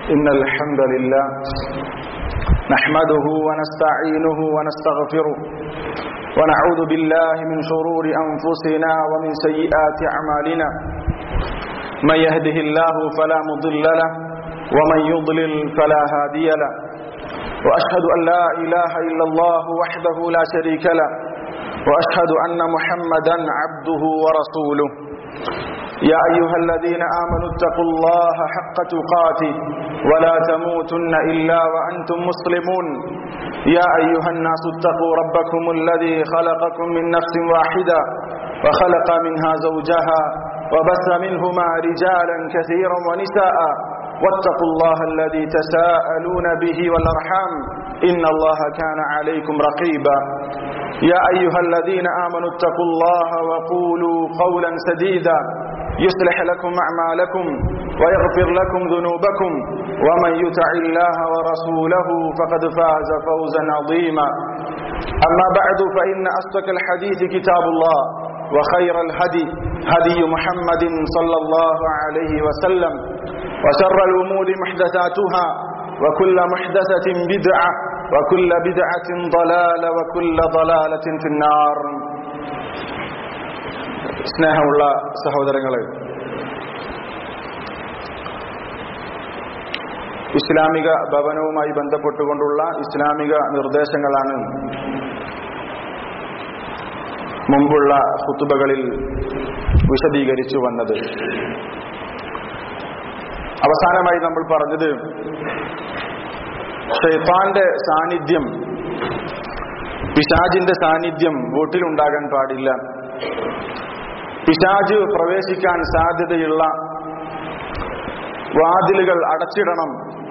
إن الحمد لله نحمده ونستعينه ونستغفره ونعوذ بالله من شرور أنفسنا ومن سيئات أعمالنا من يهده الله فلا مضل له ومن يضلل فلا هادي له وأشهد أن لا إله إلا الله وحده لا شريك له وأشهد أن محمدا عبده ورسوله يا أيها الذين آمنوا اتقوا الله حق تقاته ولا تموتن إلا وأنتم مسلمون يا أيها الناس اتقوا ربكم الذي خلقكم من نفس واحدة وخلق منها زوجها وبث منهما رجالا كثيرا ونساء واتقوا الله الذي تساءلون به والأرحام إن الله كان عليكم رقيبا يا أيها الذين آمنوا اتقوا الله وقولوا قولا سديدا يصلح لكم أعمالكم ويغفر لكم ذنوبكم ومن يطع الله ورسوله فقد فاز فوزا عظيما أما بعد فإن أصدق الحديث كتاب الله وخير الهدي هدي محمد صلى الله عليه وسلم وشر الأمور محدثاتها وكل محدثة بدعة وكل بدعة ضلالة وكل ضلالة في النار സ്നേഹമുള്ള സഹോദരങ്ങളെ ഇസ്ലാമിക ഭവനവുമായി ബന്ധപ്പെട്ടുകൊണ്ടുള്ള ഇസ്ലാമിക നിർദ്ദേശങ്ങളാണ് മുമ്പുള്ള കുത്തുബകളിൽ വിശദീകരിച്ചു വന്നത് അവസാനമായി നമ്മൾ പറഞ്ഞത് ഷെയ്ത്താന്റെ സാന്നിധ്യം പിശാജിന്റെ സാന്നിധ്യം വീട്ടിലുണ്ടാകാൻ പാടില്ല പിശാജ് പ്രവേശിക്കാൻ സാധ്യതയുള്ള വാതിലുകൾ അടച്ചിടണം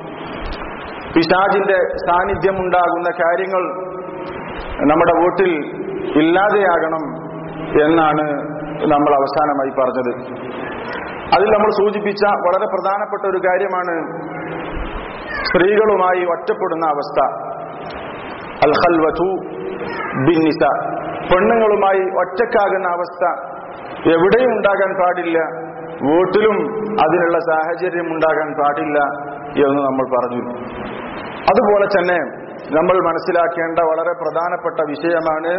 പിശാജിന്റെ സാന്നിധ്യം ഉണ്ടാകുന്ന കാര്യങ്ങൾ നമ്മുടെ വീട്ടിൽ ഇല്ലാതെയാകണം എന്നാണ് നമ്മൾ അവസാനമായി പറഞ്ഞത് അതിൽ നമ്മൾ സൂചിപ്പിച്ച വളരെ പ്രധാനപ്പെട്ട ഒരു കാര്യമാണ് സ്ത്രീകളുമായി ഒറ്റപ്പെടുന്ന അവസ്ഥ അൽ ഖൽവതു ബിന്നിസ പെണ്ണുങ്ങളുമായി ഒറ്റക്കാകുന്ന അവസ്ഥ എവിടെയും ഉണ്ടാകാൻ പാടില്ല വീട്ടിലും അതിനുള്ള സാഹചര്യം ഉണ്ടാകാൻ പാടില്ല എന്ന് നമ്മൾ പറഞ്ഞു അതുപോലെ തന്നെ നമ്മൾ മനസ്സിലാക്കേണ്ട വളരെ പ്രധാനപ്പെട്ട വിഷയമാണ്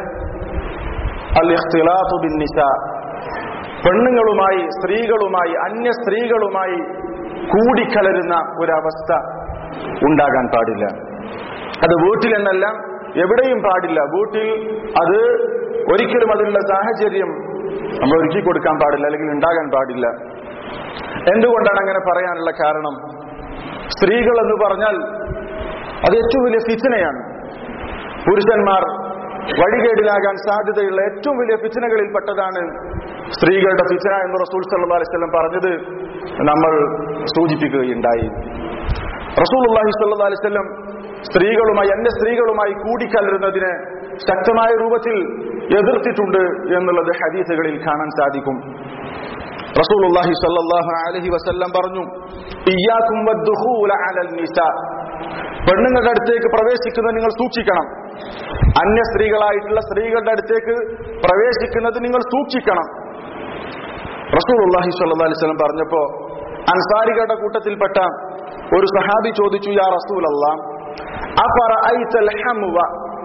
അൽ ഇഖ്തിലാത്തു ബിന്നിസ പെണ്ണുങ്ങളുമായി സ്ത്രീകളുമായി അന്യ സ്ത്രീകളുമായി കൂടിക്കലരുന്ന ഒരവസ്ഥ ഉണ്ടാകാൻ പാടില്ല അത് വീട്ടിലെന്നല്ല എവിടെയും പാടില്ല വീട്ടിൽ അത് ഒരിക്കലും അതിനുള്ള സാഹചര്യം നമ്മൾ ഒരുക്കി കൊടുക്കാൻ പാടില്ല അല്ലെങ്കിൽ ഉണ്ടാകാൻ പാടില്ല എന്തുകൊണ്ടാണ് അങ്ങനെ പറയാനുള്ള കാരണം സ്ത്രീകൾ എന്ന് പറഞ്ഞാൽ അത് ഏറ്റവും വലിയ ഫിച്ചനയാണ് പുരുഷന്മാർ വഴികേടിലാകാൻ സാധ്യതയുള്ള ഏറ്റവും വലിയ ഫിച്ചനകളിൽപ്പെട്ടതാണ് സ്ത്രീകളുടെ ഫിച്ചന എന്ന് റസൂൽ സല്ലാ അലൈവല്ലം പറഞ്ഞത് നമ്മൾ സൂചിപ്പിക്കുകയുണ്ടായി റസൂൽ അള്ളാഹി സല്ലാ അലൈവല്ലം സ്ത്രീകളുമായി അന്യ സ്ത്രീകളുമായി കൂടിക്കലരുന്നതിനെ ശക്തമായ രൂപത്തിൽ എതിർത്തിട്ടുണ്ട് എന്നുള്ളത് ഹദീസുകളിൽ കാണാൻ സാധിക്കും റസൂലുള്ളാഹി സ്വല്ലല്ലാഹു അലൈഹി വസല്ലം പറഞ്ഞു ഇയ്യാകും വദ്ദുഖൂല അലൽ നിസാ പെണ്ണുങ്ങളുടെ അടുത്തേക്ക് പ്രവേശിക്കുന്നത് നിങ്ങൾ സൂക്ഷിക്കണം അന്യ സ്ത്രീകളായിട്ടുള്ള സ്ത്രീകളുടെ അടുത്തേക്ക് പ്രവേശിക്കുന്നത് നിങ്ങൾ സൂക്ഷിക്കണം റസൂലുള്ളാഹി സ്വല്ലല്ലാഹു അലൈഹി വസല്ലം പറഞ്ഞപ്പോ അൻസാരികളുടെ കൂട്ടത്തിൽപ്പെട്ട ഒരു സഹാബി ചോദിച്ചു യാ റസൂലല്ലാഹ് അഫറഅയ്തൽ ഹമുവ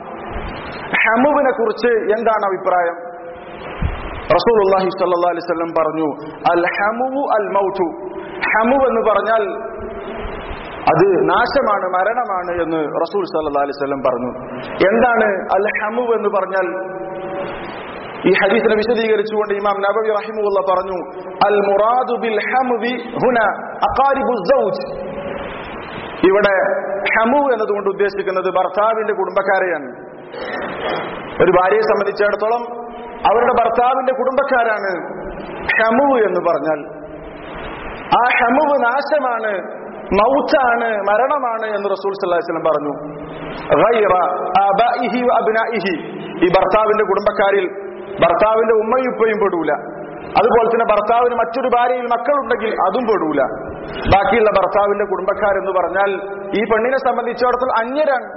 ഹമുവിനെ കുറിച്ച് എന്താണ് അഭിപ്രായം റസൂലുള്ളാഹി സ്വല്ലല്ലാഹു അലൈഹി വസല്ലം പറഞ്ഞു അൽ ഹമു അൽ മൗതു ഹമു എന്ന് പറഞ്ഞാൽ അത് നാശമാണ് മരണമാണ് എന്ന് റസൂൽ സല്ലല്ലാഹു അലൈഹി വസല്ലം പറഞ്ഞു എന്താണ് അൽ ഹമു എന്ന് പറഞ്ഞാൽ ഈ ഹദീസിനെ വിശദീകരിച്ചുകൊണ്ട് ഇമാം നബവി റഹിമുള്ള പറഞ്ഞു അൽ മുറാദു ബിൽ ഹമുവി ഹുന അഖാരിബു സൗജ് ഇവിടെ ഹമു എന്നതുകൊണ്ട് ഉദ്ദേശിക്കുന്നത് ഭർത്താവിന്റെ കുടുംബക്കാരെയാണ് ഒരു ഭാര്യയെ സംബന്ധിച്ചിടത്തോളം അവരുടെ ഭർത്താവിന്റെ കുടുംബക്കാരാണ് ഹമുവ് എന്ന് പറഞ്ഞാൽ ആ ഹമുവ് നാശമാണ് മൗത്താണ് മരണമാണ് എന്ന് റസൂൽ സല്ലാസ്ലം പറഞ്ഞു ഗൈറ ആബാഇഹി വ അബ്നാഇഹി. ഈ ഭർത്താവിന്റെ കുടുംബക്കാരിൽ ഭർത്താവിന്റെ ഉമ്മയും ഉപ്പയും പെടൂല അതുപോലെ തന്നെ ഭർത്താവിന് മറ്റൊരു ഭാര്യയിൽ മക്കളുണ്ടെങ്കിൽ അതും പെടൂല ബാക്കിയുള്ള ഭർത്താവിന്റെ കുടുംബക്കാരെന്ന് പറഞ്ഞാൽ ഈ പെണ്ണിനെ സംബന്ധിച്ചിടത്തോളം അന്യരാണ്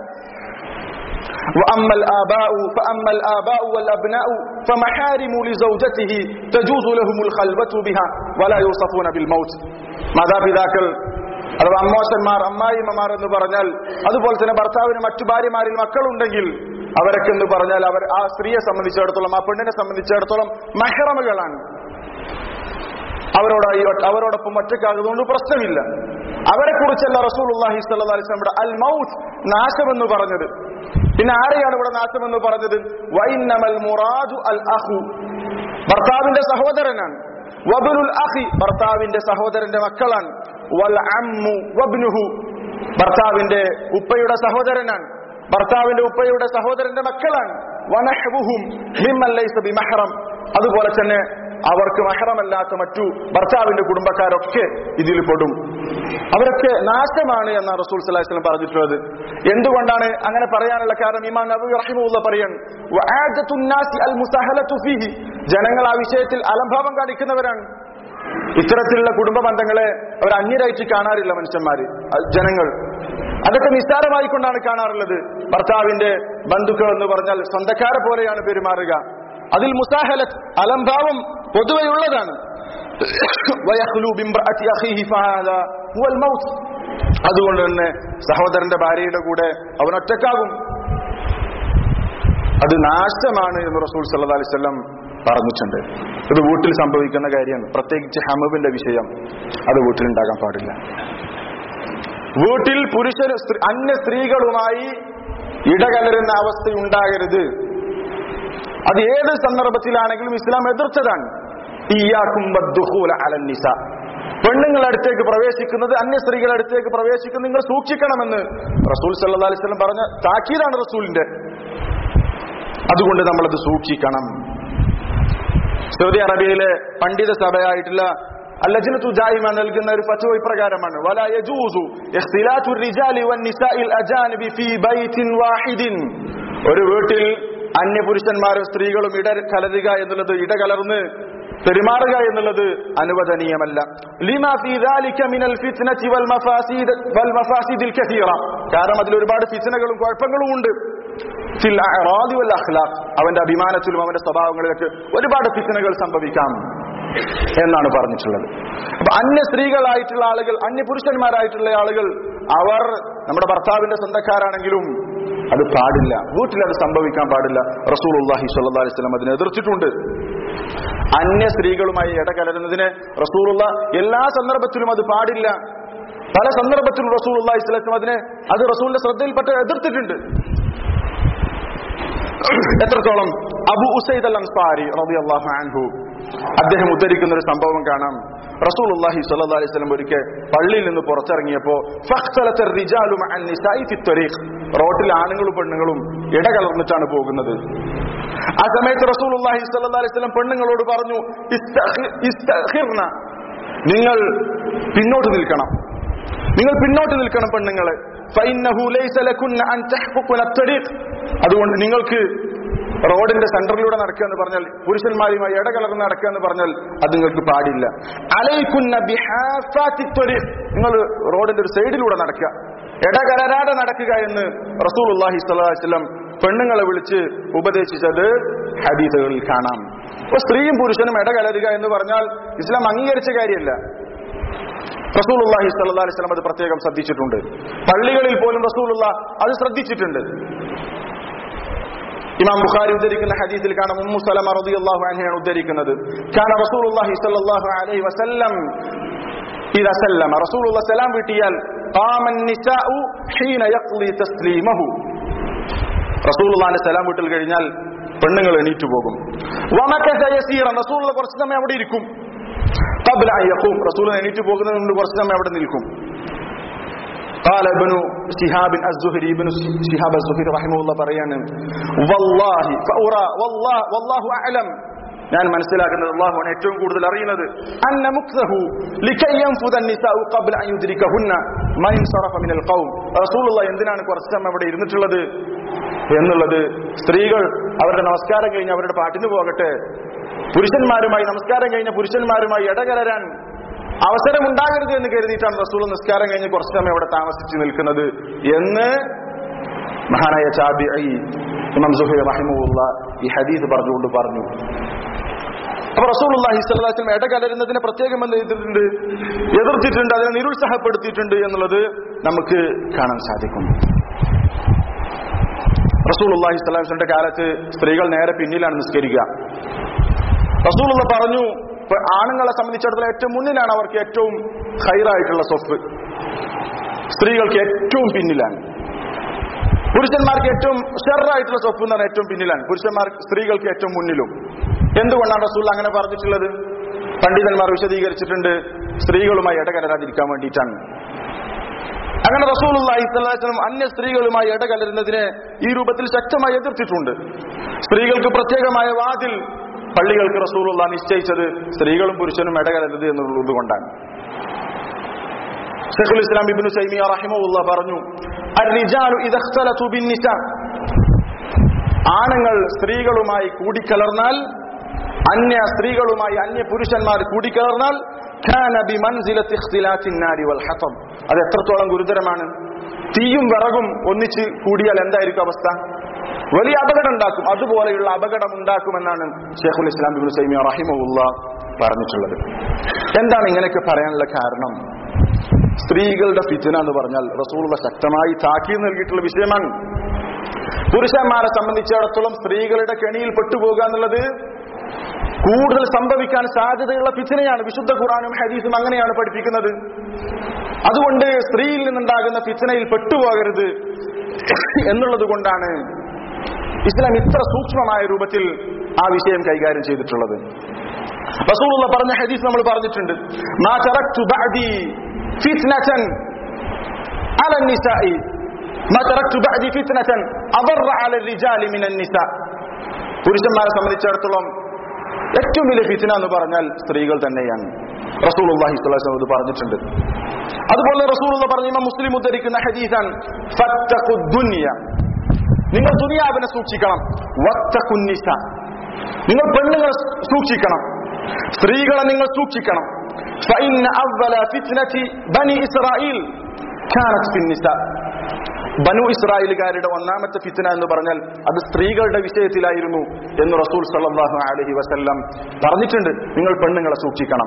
وأما الآباء فأما الآباء والأبناء فمحارم لزوجته تجوز لهم الخلوة بها ولا يوصفون بالموت മാതാപിതാക്കൾ അഥവാ അമ്മോശന്മാർ അമ്മായിമ്മമാർ എന്ന് പറഞ്ഞാൽ അതുപോലെ തന്നെ ഭർത്താവിന് മറ്റു ഭാര്യമാരിൽ മക്കളുണ്ടെങ്കിൽ അവരൊക്കെ എന്ന് പറഞ്ഞാൽ അവർ ആ സ്ത്രീയെ സംബന്ധിച്ചിടത്തോളം ആ പെണ്ണിനെ സംബന്ധിച്ചിടത്തോളം മെഹ്റമുകളാണ് അവരോട് ഈ ഒറ്റ- അവരോടൊപ്പം ഒറ്റക്കാകുന്നതുകൊണ്ട് പ്രശ്നമില്ല അവരെ കുറിച്ചല്ല റസൂൽ അള്ളാഹി സ്വല്ലാസ്ലമിയുടെ അൽ മൗത്ത് നാശമെന്ന് പറഞ്ഞത് പിന്നെ ആരെയാണ് ഇവിടെ നാശമെന്ന് പറഞ്ഞത് വൈന്നമൽ മുറാദു അൽ അഹു ഭർത്താവിന്റെ സഹോദരനാണ് വബുലുൽ അഹി ഭർത്താവിന്റെ സഹോദരന്റെ മക്കളാണ് വൽ അമ്മു വബ്നുഹു ഭർത്താവിന്റെ ഉപ്പയുടെ സഹോദരനാണ് ഭർത്താവിന്റെ ഉപ്പയുടെ സഹോദരന്റെ മക്കളാണ് വനഹ്വുഹും മിമ്മൻ ലൈസ ബിമഹ്റം അതുപോലെ തന്നെ അവർക്ക് മഹറമല്ലാത്ത മറ്റു ഭർത്താവിന്റെ കുടുംബക്കാരൊക്കെ ഇതിൽ പെടും അവരൊക്കെ നാശമാണ് എന്നാണ് റസൂൽ സല്ലല്ലാഹു അലൈഹി വസല്ലം പറഞ്ഞിട്ടുള്ളത് എന്തുകൊണ്ടാണ് അങ്ങനെ പറയാനുള്ള കാരണം ഇമാം നബി റഹിമുള്ള പറയാണ് വആദത്തുൻ നാസി അൽ മുസഹലത്തു ഫീഹി ജനങ്ങൾ ആ വിഷയത്തിൽ അലംഭാവം കാണിക്കുന്നവരാണ് ഇത്തരത്തിലുള്ള കുടുംബ ബന്ധങ്ങളെ അവർ അന്യരായിട്ട് കാണാറില്ല മനുഷ്യന്മാര് അത് ജനങ്ങൾ അതൊക്കെ നിസ്സാരമായിക്കൊണ്ടാണ് കാണാറുള്ളത് ഭർത്താവിന്റെ ബന്ധുക്കൾ എന്ന് പറഞ്ഞാൽ സ്വന്തക്കാരെ പോലെയാണ് പെരുമാറുക അതിൽ മുസാഹലത്ത് അലംഭാവം പൊതുവെയുള്ളതാണ് വയഖ്ലു ബിംറഅതി അഖീഹി ഫഹാദാ ഹുവൽ മൗത്ത് അതുകൊണ്ട് തന്നെ സഹോദരന്റെ ഭാര്യയുടെ കൂടെ അവൻ ഒറ്റക്കാകും അത് നാശമാണ് എന്ന് റസൂൽ സല്ലല്ലാഹു അലൈഹി വസല്ലം പറഞ്ഞിട്ടുണ്ട് ഇത് വീട്ടിൽ സംഭവിക്കുന്ന കാര്യമാണ് പ്രത്യേകിച്ച് ഹമബിന്റെ വിഷയം അത് വീട്ടിലുണ്ടാകാൻ പാടില്ല വീട്ടിൽ പുരുഷൻ സ്ത്രീ- അന്യ സ്ത്രീകളുമായി ഇടകലരുന്ന അവസ്ഥ ഉണ്ടാകരുത് അത് ഏത് സന്ദർഭത്തിലാണെങ്കിലും ഇസ്ലാം എതിർത്തതാണ് ഇയ്യാക്കും വദ്ദുഖൂല അലൻ നിസ പെണ്ണുങ്ങളുടെ അടുത്തേക്ക് പ്രവേശിക്കുന്നത് അന്യ സ്ത്രീകളുടെ അടുത്തേക്ക് പ്രവേശിക്കുന്നത് നിങ്ങൾ സൂക്ഷിക്കണമെന്ന് റസൂൽ സല്ലല്ലാഹു അലൈഹി വസല്ലം പറഞ്ഞ താക്കീതാണ് റസൂലിന്റെ അതുകൊണ്ട് നമ്മളത് സൂക്ഷിക്കണം സൗദി അറേബ്യയിലെ പണ്ഡിത സഭയായിട്ടുള്ള അല്ലജനത്തു ജായിമ നൽകുന്ന ഒരു ഫത്വ ഇപ്രകാരമാണ് വലാ യജൂസു ഇഖ്തിലാത്തു റിജാലി വന്നിസാഇൽ അജാനിബി ഫീ ബൈത്തിൻ വാഹിദിൻ ഒരു വീട്ടിൽ അന്യപുരുഷന്മാരും സ്ത്രീകളും ഇട കലരുക എന്നുള്ളത് ഇടകലർന്ന് പെരുമാറുക എന്നുള്ളത് അനുവദനീയമല്ല ലിമാ ഫീ ദാലിക മിനൽ ഫിത്നതി വൽ മഫാസിദ് വൽ മഫാസിദിൽ കസീറ കാരണം അതിൽ ഒരുപാട് ഫിത്നകളും കുഴപ്പങ്ങളും ഉണ്ട് ഫിൽ അഅറാദി വൽ അഖ്ലാഖ് അവന്റെ അഭിമാനത്തിലും അവന്റെ സ്വഭാവങ്ങളിലൊക്കെ ഒരുപാട് ഫിത്നകൾ സംഭവിക്കാം എന്നാണ് പറഞ്ഞിട്ടുള്ളത് അപ്പൊ അന്യ സ്ത്രീകളായിട്ടുള്ള ആളുകൾ അന്യ പുരുഷന്മാരായിട്ടുള്ള ആളുകൾ അവർ നമ്മുടെ ഭർത്താവിന്റെ സ്വന്തക്കാരാണെങ്കിലും അത് പാടില്ല വീട്ടിൽ അത് സംഭവിക്കാൻ പാടില്ല റസൂലുള്ളാഹി സ്വല്ലല്ലാഹി അലൈഹി വസല്ലം അതിനെ എതിർത്തിട്ടുണ്ട് അന്യ സ്ത്രീകളുമായി ഇടകലരുന്നതിന് റസൂലുള്ള എല്ലാ സന്ദർഭത്തിലും അത് പാടില്ല പല സന്ദർഭത്തിലും റസൂലുള്ള ഇസ്ലാം അതിനെ അത് റസൂലിന്റെ ശ്രദ്ധയിൽപ്പെട്ട് എതിർത്തിട്ടുണ്ട് എത്രത്തോളം അബു ഉസൈദ് അൽ അൻസാരി റളിയല്ലാഹു അൻഹു അദ്ദേഹം ഉദ്ധരിക്കുന്ന ഒരു സംഭവം കാണാം റസൂലുള്ളാഹി സ്വല്ലല്ലാഹി അലൈഹി വസല്ലം ഒരിക്കൽ പള്ളിയിൽ നിന്ന് പുറത്തിറങ്ങിയപ്പോൾ ഫഖ്തലത റിജാലു മഅ നിസാഇ ഫി ത്വരീഖ് റോട്ടിൽ ആണുങ്ങളും പെണ്ണുങ്ങളും ഇടകലർന്നിട്ടാണ് പോകുന്നത് ആ സമയത്ത് റസൂലുള്ളാഹി സ്വല്ലല്ലാഹി അലൈഹി വസല്ലം പെണ്ണുങ്ങളോട് പറഞ്ഞു ഇസ്തഖി- ഇസ്തഖിർന നിങ്ങൾ പിന്നോട്ട് നിൽക്കണം നിങ്ങൾ പിന്നോട്ട് നിൽക്കണം പെണ്ണുങ്ങളെ ഫൈന്നഹു ലൈസ ലകുന്ന അൻ തഹ്ഫുഖുന അത്വരീഖ് അതുകൊണ്ട് നിങ്ങൾക്ക് റോഡിന്റെ സെന്ററിലൂടെ നടക്കുക എന്ന് പറഞ്ഞാൽ പുരുഷന്മാരുമായി ഇടകലർന്ന് നടക്കുക എന്ന് പറഞ്ഞാൽ അത് നിങ്ങൾക്ക് പാടില്ല അലൈക്കുന്ന ബിഹാഫാത്തി ത്വരീഖ് നിങ്ങൾ റോഡിന്റെ ഒരു സൈഡിലൂടെ നടക്കുക ഇടകലരാതെ നടക്കുക എന്ന് റസൂലുള്ളാഹി സ്വല്ലല്ലാഹി അലൈഹി വസല്ലം പെണ്ണുങ്ങളെ വിളിച്ച് ഉപദേശിച്ചത് ഹദീസുകളിൽ കാണാം അപ്പൊ സ്ത്രീയും പുരുഷനും ഇടകലരുക എന്ന് പറഞ്ഞാൽ ഇസ്ലാം അംഗീകരിച്ച കാര്യമല്ല റസൂലുള്ളാഹി സ്വല്ലല്ലാഹി അലൈഹി വസല്ലം അത് പ്രത്യേകം ശ്രദ്ധിച്ചിട്ടുണ്ട് പള്ളികളിൽ പോലും റസൂലുള്ള അത് ശ്രദ്ധിച്ചിട്ടുണ്ട് ഇമാം ബുഖാരി ഉദ്ധരിക്കുന്ന ഹദീസിൽ കാണാം ഉമ്മു സലമ റളിയല്ലാഹു അൻഹയാണ് ഉദ്ധരിക്കുന്നത് കാന റസൂലുള്ളാഹി സ്വല്ലല്ലാഹു അലൈഹി വസല്ലം ഇദാ സല്ലമ റസൂലുള്ള സലാം വീട്ടിയാൽ ഖാമ النساء حين يقضي تسليمه റസൂലുള്ളാഹിന്റെ സലാം വീട്ടിൽ കഴിഞ്ഞാൽ പെണ്ണുങ്ങൾ എണീറ്റു പോകും വമകസ യസീറൻ റസൂലുള്ള കുറച്ച് സമയം അവിടെ ഇരിക്കും قبل أن يقوم رسول എണീറ്റ് പോകുന്നതിന് മുമ്പ് കുറച്ച് സമയം അവിടെ നിൽക്കും قال ابن شهاب الزهري ابن شهاب الزهري رحمه الله പറയാണ് والله فأرى والله والله أعلم ഞാൻ മനസ്സിലാക്കുന്നത് അള്ളാഹുവാണ് ഏറ്റവും കൂടുതൽ അറിയുന്നത് അന്ന മുക്തഹു ലിക്കൈ യൻഫുദ النساء قبل أن يدركهن ما انصرف من القوم റസൂലുള്ള എന്തിനാണ് കുറച്ച് സമയം അവിടെ ഇരുന്നിട്ടുള്ളത് എന്നുള്ളത് സ്ത്രീകൾ അവരുടെ നമസ്കാരം കഴിഞ്ഞ് അവരുടെ പാട്ടിന് പോകട്ടെ പുരുഷന്മാരുമായി നമസ്കാരം കഴിഞ്ഞ പുരുഷന്മാരുമായി ഇടകലരാൻ അവസരമുണ്ടാകരുത് എന്ന് കരുതിയിട്ടാണ് റസൂൽ നിസ്കാരം കഴിഞ്ഞ് കുറച്ച് സമയം അവിടെ താമസിച്ച് നിൽക്കുന്നത് എന്ന് മഹാനായ ചാബി ഇമാം സുഹൈർ റഹിമുള്ള ഈ ഹദീസ് പറഞ്ഞുകൊണ്ട് പറഞ്ഞു അപ്പൊ റസൂലുള്ളാഹി സ്വല്ലല്ലാഹു അലൈഹി വസല്ലം ഇടകലരുന്നതിനെ പ്രത്യേകം എന്ത് ചെയ്തിട്ടുണ്ട് എതിർത്തിട്ടുണ്ട് അതിനെ നിരുത്സാഹപ്പെടുത്തിയിട്ടുണ്ട് എന്നുള്ളത് നമുക്ക് കാണാൻ സാധിക്കും റസൂലുള്ളാഹി സ്വല്ലല്ലാഹു അലൈഹി വസല്ലമയുടെ കാലത്ത് സ്ത്രീകൾ നേരെ പിന്നിലാണ് നിസ്കരിക്കുക റസൂലുള്ള പറഞ്ഞു ഇപ്പൊ ആണുങ്ങളെ സംബന്ധിച്ചിടത്തോളം ഏറ്റവും മുന്നിലാണ് അവർക്ക് ഏറ്റവും ഹൈറായിട്ടുള്ള സ്വഫ് സ്ത്രീകൾക്ക് ഏറ്റവും പിന്നിലാണ് പുരുഷന്മാർക്ക് ഏറ്റവും ഷെറായിട്ടുള്ള സ്വപ്പ് എന്ന് പറഞ്ഞാൽ ഏറ്റവും പിന്നിലാണ് പുരുഷന്മാർ സ്ത്രീകൾക്ക് ഏറ്റവും മുന്നിലും എന്തുകൊണ്ടാണ് റസൂൽ അങ്ങനെ പറഞ്ഞിട്ടുള്ളത് പണ്ഡിതന്മാർ വിശദീകരിച്ചിട്ടുണ്ട് സ്ത്രീകളുമായി ഇടകലരാതിരിക്കാൻ വേണ്ടിയിട്ടാണ് അങ്ങനെ റസൂലുള്ളാഹി സ്വല്ലല്ലാഹു അലൈഹി വസല്ലം അന്യ സ്ത്രീകളുമായി ഇടകലരുന്നതിനെ ഈ രൂപത്തിൽ ശക്തമായി എതിർത്തിട്ടുണ്ട് സ്ത്രീകൾക്ക് പ്രത്യേകമായ വാതിൽ പള്ളികൾക്ക് റസൂലുള്ള നിശ്ചയിച്ചത് സ്ത്രീകളും പുരുഷനും ഇടകലരുത് എന്നുള്ളത് കൊണ്ടാണ് ഷെഖുൽ ഇസ്ലാം ഇബ്നു തൈമിയ റഹിമഹുല്ല പറഞ്ഞു الرجال اذا اختلطوا بالنساء ആണുങ്ങൾ സ്ത്രീകളുമായി കൂടിക്കലർന്നാൽ അന്യ സ്ത്രീകളുമായി അന്യ പുരുഷന്മാർ കൂടിക്കലർന്നാൽ كان بمنزلة اختلاط النار والحطب അത് എത്രത്തോളം ഗുരുതരമാണ് തീയും വിറകും ഒന്നിച്ച് കൂടിയാൽ എന്തായിരിക്കും അവസ്ഥ വലിയ അപകടം ഉണ്ടാക്കും അതുപോലെയുള്ള അപകടം ഉണ്ടാക്കുമെന്നാണ് ഷെയ്ഖുൽ ഇസ്ലാം ഇബ്നു തൈമിയ റഹിമഹുല്ല പറഞ്ഞിട്ടുള്ളത് എന്താണ് ഇങ്ങനെയൊക്കെ പറയാനുള്ള കാരണം സ്ത്രീകളുടെ ഫിത്തിന എന്ന് പറഞ്ഞാൽ റസൂലുള്ള ശക്തമായി താക്കീത് നൽകിയിട്ടുള്ള വിഷയമാണ് പുരുഷന്മാരെ സംബന്ധിച്ചിടത്തോളം സ്ത്രീകളുടെ കെണിയിൽ പെട്ടുപോകുക എന്നുള്ളത് കൂടുതൽ സംഭവിക്കാൻ സാധ്യതയുള്ള ഫിത്തിനയാണ് വിശുദ്ധ ഖുറാനും ഹദീസും അങ്ങനെയാണ് പഠിപ്പിക്കുന്നത് അതുകൊണ്ട് സ്ത്രീയിൽ നിന്നുണ്ടാകുന്ന ഫിത്തിനയിൽ പെട്ടുപോകരുത് എന്നുള്ളത് കൊണ്ടാണ് ഇസ്ലാം ഇത്ര സൂക്ഷ്മമായ രൂപത്തിൽ ആ വിഷയം കൈകാര്യം ചെയ്തിട്ടുള്ളത് റസൂലുള്ള പറഞ്ഞ ഹദീസ് നമ്മൾ പറഞ്ഞിട്ടുണ്ട് മാ തറക്തു ബഅദി ഫിത്നതൻ അല നിസാഇ മാ തറക്തു ബഅദി ഫിത്നതൻ അദറ അല റിജാലി മിനൻ നിസാ പുരുഷന്മാരെ സംബന്ധിച്ചിടത്തോളം ഏറ്റവും വലിയ ഫിത്ന എന്ന് പറഞ്ഞാൽ സ്ത്രീകൾ തന്നെയാണ് റസൂലുള്ളാഹി സ്വല്ലല്ലാഹു അലൈഹി വസല്ലം പറഞ്ഞിട്ടുണ്ട് അതുപോലെ റസൂലുള്ള പറഞ്ഞ ഇമാം മുസ്ലിം ഉദ്ധരിക്കുന്ന ഹദീസാൻ ഫത്തഖു ദുനിയ നിങ്ങൾ ദുനിയാവിനെ സൂക്ഷിക്കണം വത്തഖുന്നിസ നിങ്ങൾ പെണ്ണുങ്ങളെ സൂക്ഷിക്കണം സ്ത്രീകളെ നിങ്ങൾ സൂക്ഷിക്കണം فإن أول فتنة بني إسرائيل كانت في النساء ബനു ഇസ്രായേലുകാരുടെ ഒന്നാമത്തെ ഫിത്തന എന്ന് പറഞ്ഞാൽ അത് സ്ത്രീകളുടെ വിഷയത്തിലായിരുന്നു എന്ന് റസൂൽ സല്ലല്ലാഹു അലൈഹി വസല്ലം പറഞ്ഞിട്ടുണ്ട് നിങ്ങൾ പെണ്ണുങ്ങളെ സൂക്ഷിക്കണം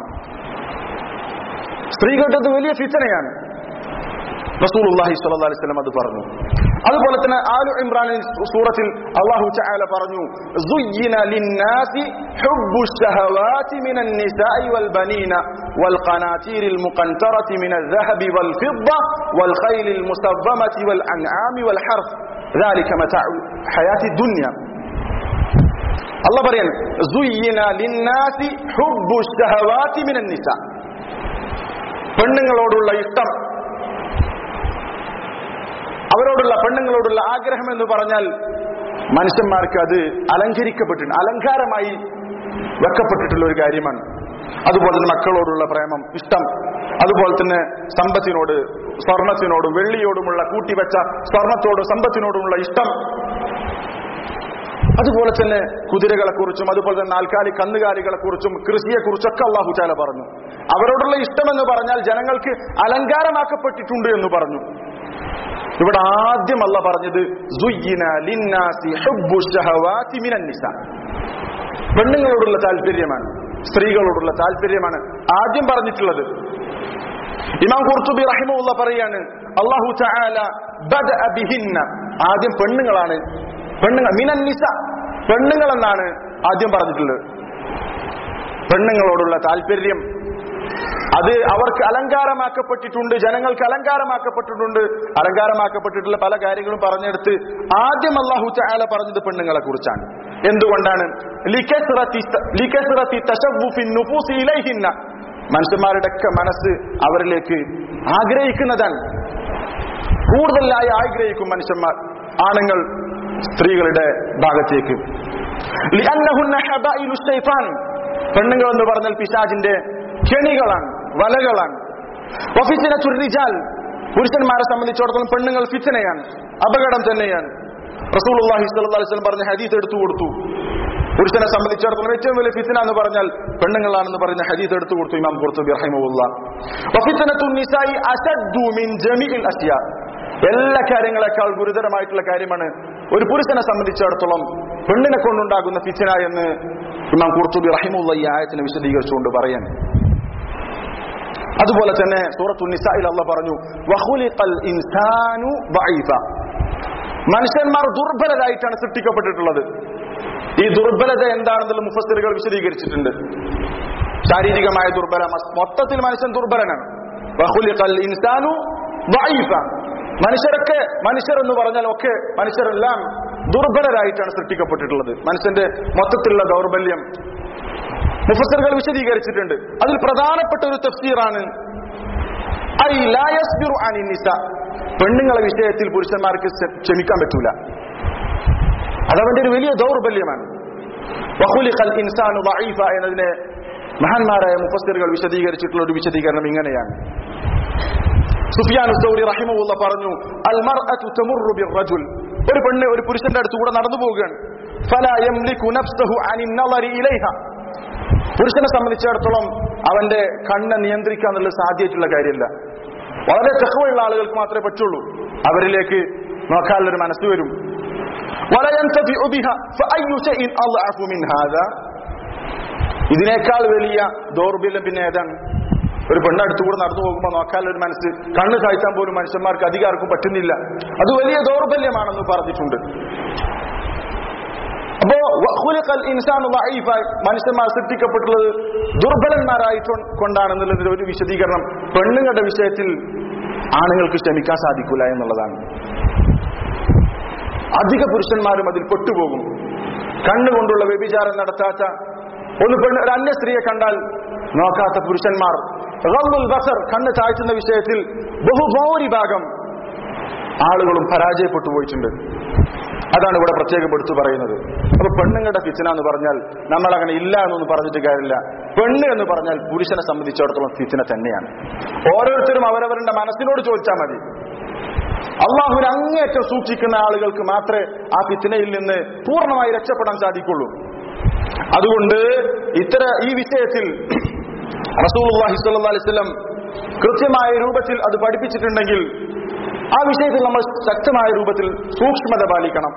സ്ത്രീകളുടെ അത് വലിയ ഫിത്തനയാണ് റസൂലുള്ളാഹി സ്വല്ലല്ലാഹു അലൈഹി വസല്ലം അത് പറഞ്ഞു അതുപോലെ തന്നെ ആലു ഇമ്രാനിൽ സൂറത്തിൽ അല്ലാഹു തആല പറഞ്ഞു സുയ്യിന ലിന്നാസി ഹുബ്ബു ശഹവാതി മിനൻ നിസാഇ വൽ ബനീന വൽ ഖനാതീരിൽ മുഖന്തറതി മിനൽ الذهب والفضة والخيل المسومة والأنعام والحرث ذلك متاع حياة الدنيا الله പറയാണ് സുയ്യിന ലിന്നാസി ഹുബ്ബു ശഹവാതി മിനൻ നിസാ പെണ്ണുങ്ങളോടുള്ള ഇഷ്ടം അവരോടുള്ള പെണ്ണുങ്ങളോടുള്ള ആഗ്രഹം എന്ന് പറഞ്ഞാൽ മനുഷ്യന്മാർക്ക് അത് അലങ്കരിക്കപ്പെട്ടിട്ടുണ്ട് അലങ്കാരമായി വെക്കപ്പെട്ടിട്ടുള്ള ഒരു കാര്യമാണ് അതുപോലെ തന്നെ മക്കളോടുള്ള പ്രേമം ഇഷ്ടം അതുപോലെ തന്നെ സമ്പത്തിനോട് സ്വർണത്തിനോടും വെള്ളിയോടുമുള്ള കൂട്ടിവെച്ച സ്വർണത്തോടും സമ്പത്തിനോടുമുള്ള ഇഷ്ടം അതുപോലെ തന്നെ കുതിരകളെ കുറിച്ചും അതുപോലെ തന്നെ നാൽക്കാലി കന്നുകാലികളെ കുറിച്ചും കൃഷിയെ കുറിച്ചൊക്കെ അള്ളാഹു ചാല പറഞ്ഞു അവരോടുള്ള ഇഷ്ടം എന്ന് പറഞ്ഞാൽ ജനങ്ങൾക്ക് അലങ്കാരമാക്കപ്പെട്ടിട്ടുണ്ട് എന്ന് പറഞ്ഞു ഇവിടെ ആദ്യം അല്ല പറഞ്ഞത് സുയ്യിന ലിന്നാസി ഹുബ്ബു ശഹവാതി മിനൻ നിസാ പെണ്ണുങ്ങളോടുള്ള താല്പര്യമാണ് സ്ത്രീകളോടുള്ള താല്പര്യമാണ് ആദ്യം പറഞ്ഞിട്ടുള്ളത് ഇമാം ഖുർത്തുബി റഹിമുള്ള പറയാണ് അള്ളാഹു തആല ബദഅ ബിഹിന്ന ആദ്യം പെണ്ണുങ്ങളാണ് പെണ്ണുങ്ങൾ മിനൻ നിസ പെണ്ണുങ്ങൾ എന്നാണ് ആദ്യം പറഞ്ഞിട്ടുള്ളത് പെണ്ണുങ്ങളോടുള്ള താല്പര്യം അത് അവർക്ക് അലങ്കാരമാക്കപ്പെട്ടിട്ടുണ്ട് ജനങ്ങൾക്ക് അലങ്കാരമാക്കപ്പെട്ടിട്ടുണ്ട് അലങ്കാരമാക്കപ്പെട്ടിട്ടുള്ള പല കാര്യങ്ങളും പറഞ്ഞെടുത്ത് ആദ്യം അള്ളാഹു ചായാല പറഞ്ഞത് പെണ്ണുങ്ങളെ കുറിച്ചാണ് എന്തുകൊണ്ടാണ് മനുഷ്യന്മാരുടെ ഒക്കെ മനസ്സ് അവരിലേക്ക് ആഗ്രഹിക്കുന്നതാണ് കൂടുതലായി ആഗ്രഹിക്കും മനുഷ്യന്മാർ ആണുങ്ങൾ സ്ത്രീകളുടെ ഭാഗത്തേക്ക് പെണ്ണുങ്ങൾ എന്ന് പറഞ്ഞാൽ പിശാജിന്റെ കെണികളാണ് വലകളാണ് ഒഫിസിന ചുരുളിച്ചാൽ പുരുഷന്മാരെ സംബന്ധിച്ചിടത്തോളം പെണ്ണുങ്ങൾ ഫിത്തനയാണ് അപകടം തന്നെയാണ് റസൂലുള്ളാഹി സ്വല്ലല്ലാഹു അലൈഹി വസല്ലം പറഞ്ഞ ഹദീസ് എടുത്തു കൊടുത്തു പുരുഷനെ സംബന്ധിച്ചിടത്തോളം ഏറ്റവും വലിയ ഫിത്തന എന്ന് പറഞ്ഞാൽ പെണ്ണുങ്ങളാണെന്ന് പറയുന്ന ഹദീസ് എടുത്തു കൊടുത്തു ഇമാം ഖുർത്തുബി റഹിമഹുല്ല വഫിത്തനത്തു നിസായി അശദ്ദു മിൻ ജമീഇൽ അസ്യാ എല്ലാ കാര്യങ്ങളെക്കാൾ ഗുരുതരമായിട്ടുള്ള കാര്യമാണ് ഒരു പുരുഷനെ സംബന്ധിച്ചിടത്തോളം പെണ്ണിനെ കൊണ്ടുണ്ടാകുന്ന ഫിച്ചന എന്ന് ഇമാം കുർത്തുബി റഹിമുള്ള ഈ ആയത്തിനെ വിശദീകരിച്ചുകൊണ്ട് പറയാൻ അതുപോലെ തന്നെ സൂറത്തു നിസായിൽ അല്ല പറഞ്ഞു വഖുലിഖൽ ഇൻസാനു ദഈഫ മനുഷ്യന്മാർ ദുർബലരായിട്ടാണ് സൃഷ്ടിക്കപ്പെട്ടിട്ടുള്ളത് ഈ ദുർബലത എന്താണെന്നുള്ള മുഫസ്സിറുകൾ വിശദീകരിച്ചിട്ടുണ്ട് ശാരീരികമായ ദുർബല മസ്- മൊത്തത്തിൽ മനുഷ്യൻ ദുർബലനാണ് വഖുലിഖൽ ഇൻസാനു ദഈഫ മനുഷ്യരൊക്കെ മനുഷ്യർ എന്ന് പറഞ്ഞാൽ ഒക്കെ മനുഷ്യരെല്ലാം ദുർബലരായിട്ടാണ് സൃഷ്ടിക്കപ്പെട്ടിട്ടുള്ളത് മനുഷ്യന്റെ മൊത്തത്തിലുള്ള ദൗർബല്യം മുഫസറുകൾ വിശദീകരിച്ചിട്ടുണ്ട് അതിൽ പ്രധാനപ്പെട്ട ഒരു തഫ്സീറാണ് ഐ ലാ യസ്ബിറു അനി നിസ പെണ്ണുങ്ങളെ വിഷയത്തിൽ പുരുഷന്മാർക്ക് ക്ഷ- ക്ഷമിക്കാൻ പറ്റൂല അതവന്റെ ഒരു വലിയ ദൗർബല്യമാണ് വഖുലിഖൽ ഇൻസാനു ദഈഫ എന്നതിനെ മഹാന്മാരായ മുഫസ്സിറുകൾ വിശദീകരിച്ചിട്ടുള്ള ഒരു വിശദീകരണം ഇങ്ങനെയാണ് സുഫിയാൻ സൗരി റഹിമുള്ള പറഞ്ഞു അൽ മർഅതു തമുറു ബിർറജുൽ ഒരു പെണ്ണ് ഒരു പുരുഷന്റെ അടുത്ത് കൂടെ നടന്നു പോവുകയാണ് ഫലാ യംലികു നഫ്സഹു അനിൻ നളരി ഇലൈഹ പുരുഷനെ സംബന്ധിച്ചിടത്തോളം അവന്റെ കണ്ണ് നിയന്ത്രിക്കുക എന്നുള്ളത് സാധ്യമായിട്ടുള്ള കാര്യമല്ല വളരെ തെഹുള്ള ആളുകൾക്ക് മാത്രമേ പറ്റുള്ളൂ അവരിലേക്ക് നോക്കാനുള്ളൊരു മനസ്സ് വരും ولا ينتفع بها فأي شيء أضعف من هذا ഇതിനേക്കാൾ വലിയ ദൗർബല്യം പിന്നെ ഏതാണ് ഒരു പെണ്ണടുത്ത് കൂടെ നടന്നു പോകുമ്പോൾ നോക്കാനുള്ള ഒരു മനസ്സ് കണ്ണ് കാഴ്ചാൻ പോലും മനുഷ്യന്മാർക്ക് അധികാർക്കും പറ്റുന്നില്ല അത് വലിയ ദൗർബല്യമാണെന്ന് പറഞ്ഞിട്ടുണ്ട് അപ്പോ വഖുലിഖൽ ഇൻസാനു ദഈഫായി മനുഷ്യന്മാർ സൃഷ്ടിക്കപ്പെട്ടുള്ളത് ദുർബലന്മാരായിട്ട് കൊണ്ടാണെന്നുള്ളതിന്റെ ഒരു വിശദീകരണം പെണ്ണുങ്ങളുടെ വിഷയത്തിൽ ആണുങ്ങൾക്ക് ക്ഷമിക്കാൻ സാധിക്കൂല എന്നുള്ളതാണ് അധിക പുരുഷന്മാരും അതിൽ പെട്ടുപോകും കണ്ണുകൊണ്ടുള്ള വ്യഭിചാരം നടത്താത്ത ഒന്ന് പെണ്ണ് ഒരു അന്യ സ്ത്രീയെ കണ്ടാൽ നോക്കാത്ത പുരുഷന്മാർ ഗദ്ദുൽ ബസർ കണ്ണ് താഴ്ത്തുന്ന വിഷയത്തിൽ ബഹുഭൂരിഭാഗം ആളുകളും പരാജയപ്പെട്ടു പോയിട്ടുണ്ട് അതാണ് ഇവിടെ പ്രത്യേകം എടുത്തു പറയുന്നത് അപ്പൊ പെണ്ണുങ്ങളുടെ ഫിച്ചന എന്ന് പറഞ്ഞാൽ നമ്മൾ അങ്ങനെ ഇല്ല എന്നൊന്നും പറഞ്ഞിട്ട് കാര്യമില്ല പെണ്ണ് എന്ന് പറഞ്ഞാൽ പുരുഷനെ സംബന്ധിച്ചിടത്തോളം ഫിച്ചന തന്നെയാണ് ഓരോരുത്തരും അവരവരുടെ മനസ്സിനോട് ചോദിച്ചാൽ മതി അള്ളാഹുവിന് അങ്ങേയറ്റം സൂക്ഷിക്കുന്ന ആളുകൾക്ക് മാത്രമേ ആ ഫിത്തിനയിൽ നിന്ന് പൂർണ്ണമായി രക്ഷപ്പെടാൻ സാധിക്കുള്ളൂ അതുകൊണ്ട് ഇത്തര ഈ വിഷയത്തിൽ റസൂലുള്ളാഹി സ്വല്ലല്ലാഹി അലൈഹി വസല്ലം കൃത്യമായ രൂപത്തിൽ അത് പഠിപ്പിച്ചിട്ടുണ്ടെങ്കിൽ ആ വിഷയത്തിൽ നമ്മൾ ശക്തമായ രൂപത്തിൽ സൂക്ഷ്മത പാലിക്കണം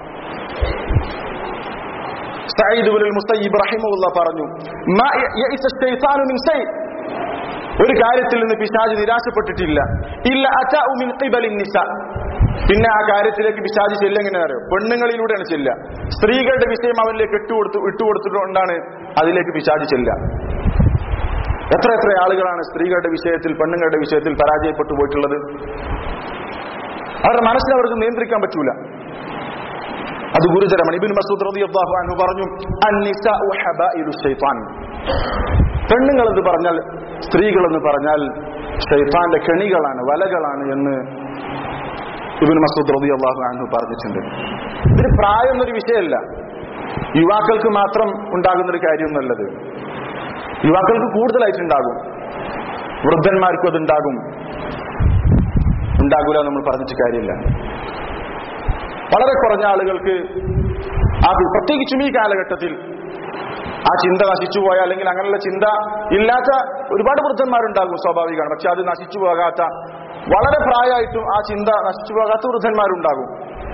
സഈദ് ഇബ്നുൽ മുസയ്യിബ് റഹിമഹുള്ള പറഞ്ഞു മാ യഇസ ശൈത്താനു മിൻ ശൈ ഒരു കാര്യത്തിൽ നിന്ന് പിശാജ് നിരാശപ്പെട്ടിട്ടില്ല ഇല്ല അറ്റാഉ മിൻ ഖിബലിൻ നിസ പിന്നെ ആ കാര്യത്തിലേക്ക് പിശാജ് ചെല്ലെങ്ങനെ അറിയോ പെണ്ണുങ്ങളിലൂടെയാണ് ചെല്ലുക സ്ത്രീകളുടെ വിഷയം അവനിലേക്ക് ഇട്ടുകൊടുത്തു ഇട്ടുകൊടുത്തിട്ടുകൊണ്ടാണ് അതിലേക്ക് പിശാജ് ചെല്ലുക എത്ര എത്ര ആളുകളാണ് സ്ത്രീകളുടെ വിഷയത്തിൽ പെണ്ണുങ്ങളുടെ വിഷയത്തിൽ പരാജയപ്പെട്ടു പോയിട്ടുള്ളത് അവരുടെ മനസ്സിനെ അവർക്ക് നിയന്ത്രിക്കാൻ പറ്റൂല അത് ഗുരുതരമാണ് ഇബിൻ മസൂദ് റളിയല്ലാഹു അൻഹു പറഞ്ഞു അന്നിസാഉ ഹബായിലു ശൈത്താൻ പെണ്ണുങ്ങൾ എന്ന് പറഞ്ഞാൽ സ്ത്രീകൾ എന്ന് പറഞ്ഞാൽ ഷൈത്താന്റെ കെണികളാണ് വലകളാണ് എന്ന് ഇബിൻ മസൂദ് റളിയല്ലാഹു അൻഹു പറഞ്ഞിട്ടുണ്ട് ഇതിന് പ്രായം എന്നൊരു വിഷയമല്ല യുവാക്കൾക്ക് മാത്രം ഉണ്ടാകുന്ന ഒരു കാര്യമൊന്നുമല്ലത് യുവാക്കൾക്ക് കൂടുതലായിട്ടുണ്ടാകും വൃദ്ധന്മാർക്കും അതുണ്ടാകും ഉണ്ടാകൂല എന്ന് നമ്മൾ പറഞ്ഞിട്ട് കാര്യമില്ല വളരെ കുറഞ്ഞ ആളുകൾക്ക് ആ പ്രത്യേകിച്ചും ഈ കാലഘട്ടത്തിൽ ആ ചിന്ത നശിച്ചു പോയ അല്ലെങ്കിൽ അങ്ങനെയുള്ള ചിന്ത ഇല്ലാത്ത ഒരുപാട് വൃദ്ധന്മാരുണ്ടാകും സ്വാഭാവികമാണ് പക്ഷെ അത് നശിച്ചു പോകാത്ത വളരെ പ്രായമായിട്ടും ആ ചിന്ത നശിച്ചു പോകാത്ത വൃദ്ധന്മാരുണ്ടാകും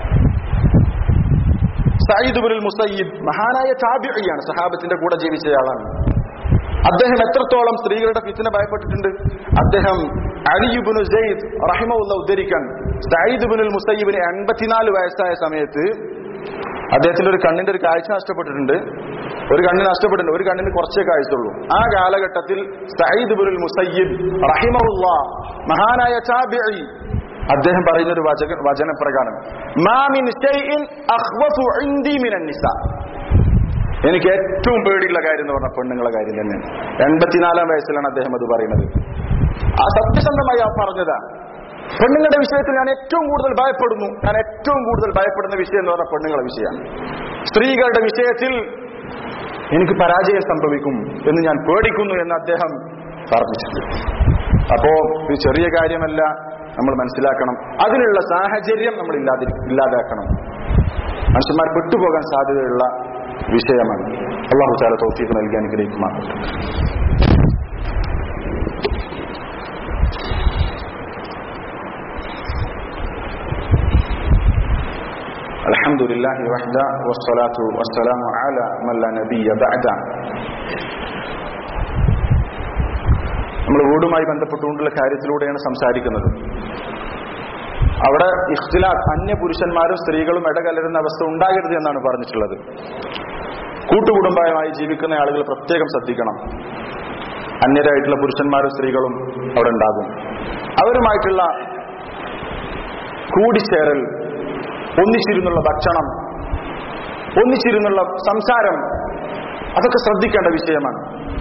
സയ്യിദ് ബുൽ മുസയ്യിബ് മഹാനായ താബിയാണ് സഹാബത്തിന്റെ കൂടെ ജീവിച്ചയാളാണ് അദ്ദേഹം എത്രത്തോളം സ്ത്രീകളുടെ ഫിത്തിനെ ഭയപ്പെട്ടിട്ടുണ്ട് അദ്ദേഹം അലിയുബിനു സെയ്ദ് റഹിമുള്ള ഉദ്ധരിക്കാൻ സയ്യിദ് ബുൽ മുസയ്യിബിന് എൺപത്തിനാല് വയസ്സായ സമയത്ത് അദ്ദേഹത്തിന്റെ ഒരു കണ്ണിന്റെ ഒരു കാഴ്ച നഷ്ടപ്പെട്ടിട്ടുണ്ട് ഒരു കണ്ണിന് നഷ്ടപ്പെട്ടിട്ടുണ്ട് ഒരു കണ്ണിന് കുറച്ചേ കാഴ്ചയുള്ളൂ ആ കാലഘട്ടത്തിൽ സയ്യിദ് ബുൽ മുസയ്യിബ് റഹിമുള്ള മഹാനായ താബിഇ അദ്ദേഹം പറയുന്ന ഒരു വചക വചനപ്രകാരം മാമിൻ ഷൈഇൻ അഖ്വഫു ഇൻദി മിനൻ നിസാ എനിക്ക് ഏറ്റവും പേടിയുള്ള കാര്യം എന്ന് പറഞ്ഞ പെണ്ണുങ്ങളെ കാര്യം തന്നെയാണ് എൺപത്തിനാലാം വയസ്സിലാണ് അദ്ദേഹം അത് പറയുന്നത് ആ സത്യസന്ധമായി ആ പറഞ്ഞതാ പെണ്ണുങ്ങളുടെ വിഷയത്തിൽ ഞാൻ ഏറ്റവും കൂടുതൽ ഭയപ്പെടുന്നു ഞാൻ ഏറ്റവും കൂടുതൽ ഭയപ്പെടുന്ന വിഷയം എന്ന് പറഞ്ഞ പെണ്ണുങ്ങളെ വിഷയമാണ് സ്ത്രീകളുടെ വിഷയത്തിൽ എനിക്ക് പരാജയം സംഭവിക്കും എന്ന് ഞാൻ പേടിക്കുന്നു എന്ന് അദ്ദേഹം പറഞ്ഞിട്ടുണ്ട് അപ്പോ ഇത് ചെറിയ കാര്യമല്ല നമ്മൾ മനസ്സിലാക്കണം അതിനുള്ള സാഹചര്യം നമ്മൾ ഇല്ലാതി ഇല്ലാതാക്കണം മനുഷ്യന്മാർ പെട്ടുപോകാൻ സാധ്യതയുള്ള വിഷയമാണ് അള്ളാഹു ചാല തോഫീക്ക് നൽകി അനുഗ്രഹിക്കുമാറാകട്ടെ الحمد لله وحده والصلاة والسلام على من لا نبي بعده നമ്മൾ വീടുമായി ബന്ധപ്പെട്ടുകൊണ്ടുള്ള കാര്യത്തിലൂടെയാണ് സംസാരിക്കുന്നത് അവിടെ ഇഖ്തിലാഫ് അന്യ പുരുഷന്മാരും സ്ത്രീകളും ഇടകലരുന്ന അവസ്ഥ ഉണ്ടാകരുത് എന്നാണ് പറഞ്ഞിട്ടുള്ളത് കൂട്ടുകുടുംബമായി ജീവിക്കുന്ന ആളുകൾ പ്രത്യേകം ശ്രദ്ധിക്കണം അന്യരായിട്ടുള്ള പുരുഷന്മാരും സ്ത്രീകളും അവിടെ ഉണ്ടാകും അവരുമായിട്ടുള്ള കൂടിച്ചേരൽ ഒന്നിച്ചിരുന്നുള്ള ഭക്ഷണം ഒന്നിച്ചിരുന്നുള്ള സംസാരം അതൊക്കെ ശ്രദ്ധിക്കേണ്ട വിഷയമാണ്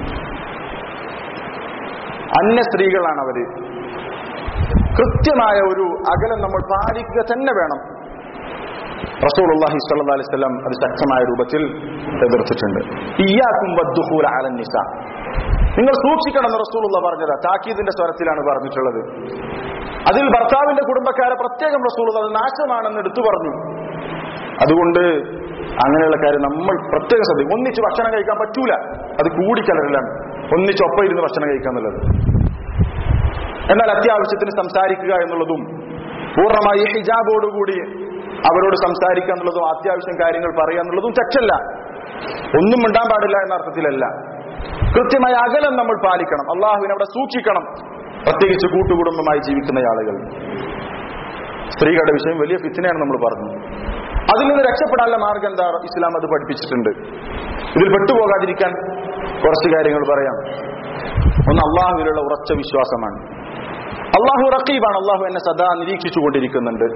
അന്യ സ്ത്രീകളാണ് അവര് കൃത്യമായ ഒരു അകലം നമ്മൾ പാലിക്കുക തന്നെ വേണം റസൂലുള്ളാഹി സ്വല്ലല്ലാഹി അലൈഹി വസല്ലം അത് ശക്തമായ രൂപത്തിൽ എതിർത്തിട്ടുണ്ട് ഇയ്യാക്കും വദ്ദുഖൂല അലൻ നിസ നിങ്ങൾ സൂക്ഷിക്കണം എന്ന് റസൂലുള്ള പറഞ്ഞത് താക്കീദിന്റെ സ്വരത്തിലാണ് പറഞ്ഞിട്ടുള്ളത് അതിൽ ഭർത്താവിന്റെ കുടുംബക്കാരെ പ്രത്യേകം റസൂലുള്ള അത് നാശമാണെന്ന് എടുത്തു പറഞ്ഞു അതുകൊണ്ട് അങ്ങനെയുള്ള കാര്യം നമ്മൾ പ്രത്യേകം ശ്രദ്ധിക്കും ഒന്നിച്ച് ഭക്ഷണം കഴിക്കാൻ പറ്റൂല അത് കൂടിക്കലരലാണ് ഒന്നിച്ച് ഒപ്പം ഇരുന്ന് ഭക്ഷണം കഴിക്കുക എന്നുള്ളത് എന്നാൽ അത്യാവശ്യത്തിന് സംസാരിക്കുക എന്നുള്ളതും പൂർണ്ണമായി ഹിജാബോടുകൂടി അവരോട് സംസാരിക്കുക എന്നുള്ളതും അത്യാവശ്യം കാര്യങ്ങൾ പറയുക എന്നുള്ളതും തെറ്റല്ല ഒന്നും മിണ്ടാൻ പാടില്ല എന്ന അർത്ഥത്തിലല്ല കൃത്യമായ അകലം നമ്മൾ പാലിക്കണം അള്ളാഹുവിനെ അവിടെ സൂക്ഷിക്കണം പ്രത്യേകിച്ച് കൂട്ടുകുടുംബമായി ജീവിക്കുന്ന ആളുകൾ സ്ത്രീകളുടെ വിഷയം വലിയ ഫിത്തിനെയാണ് നമ്മൾ പറഞ്ഞു അതിൽ നിന്ന് രക്ഷപ്പെടാനുള്ള മാർഗം എന്താ ഇസ്ലാം അത് പഠിപ്പിച്ചിട്ടുണ്ട് ഇതിൽ പെട്ടുപോകാതിരിക്കാൻ കുറച്ച് കാര്യങ്ങൾ പറയാം ഒന്ന് അള്ളാഹുവിലുള്ള ഉറച്ച വിശ്വാസമാണ് അള്ളാഹു റക്കീബാണ് അള്ളാഹു എന്നെ സദാ നിരീക്ഷിച്ചു കൊണ്ടിരിക്കുന്നുണ്ട്